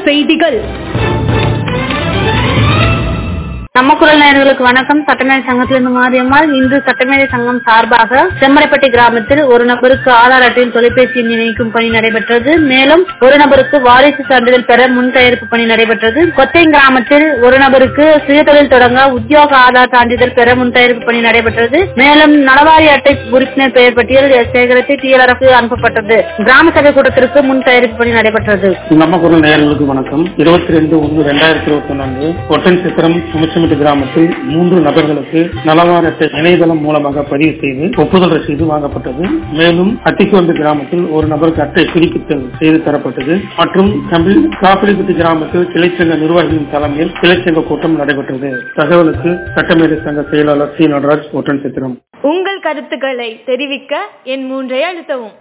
செய்திகள் நம்ம குரல் நேயர்களுக்கு வணக்கம் சட்டமேதை சங்கத்திலிருந்து மாரியம்மாள் இன்று சட்டமேதை சங்கம் சார்பாக செம்மரைப்பட்டி கிராமத்தில் ஒரு நபருக்கு ஆதார் அட்டையில் தொலைபேசி எண் இணைக்கும் பணி நடைபெற்றது மேலும் ஒரு நபருக்கு வாரிசு சான்றிதழ் பெற முன் தயாரிப்பு பணி நடைபெற்றது கொத்தை கிராமத்தில் ஒரு நபருக்கு சுயதொழில் தொடங்க உத்தியோக ஆதார் சான்றிதழ் பெற முன் தயாரிப்பு பணி நடைபெற்றது மேலும் நலவாரி அட்டை உறுப்பினர் பெயர் பட்டியல் சேகரித்து டிஎல்ஆருக்கு அனுப்பப்பட்டது கிராம சபை கூட்டத்திற்கு முன் தயாரிப்பு பணி நடைபெற்றது நம்ம குரல் நேயர்களுக்கு வணக்கம் இருபத்தி ரெண்டு ஒன்று ரெண்டாயிரத்தி இருபத்தி நான்கு ஒட்டன் சித்திரம் சுமிச்சமிட்டு கிராமத்தில் மூன்று நபர்களுக்கு நலவார அட்டை இணையதளம் மூலமாக பதிவு செய்து ஒப்புதல் ரசீது வாங்கப்பட்டது மேலும் அத்திக்கோண்டு கிராமத்தில் ஒரு நபருக்கு அட்டை புதுப்பித்தல் செய்து தரப்பட்டது மற்றும் கம்பி காப்பிரிப்பட்டி கிராமத்தில் கிளைச்சங்க நிர்வாகிகளின் தலைமையில் கிளைச்சங்க கூட்டம் நடைபெற்றது தகவலுக்கு சட்டமேதை சங்க செயலாளர் சி நடராஜ் ஒட்டன் சித்திரம் உங்கள் கருத்துக்களை தெரிவிக்க என் மூன்றை அழுத்தவும்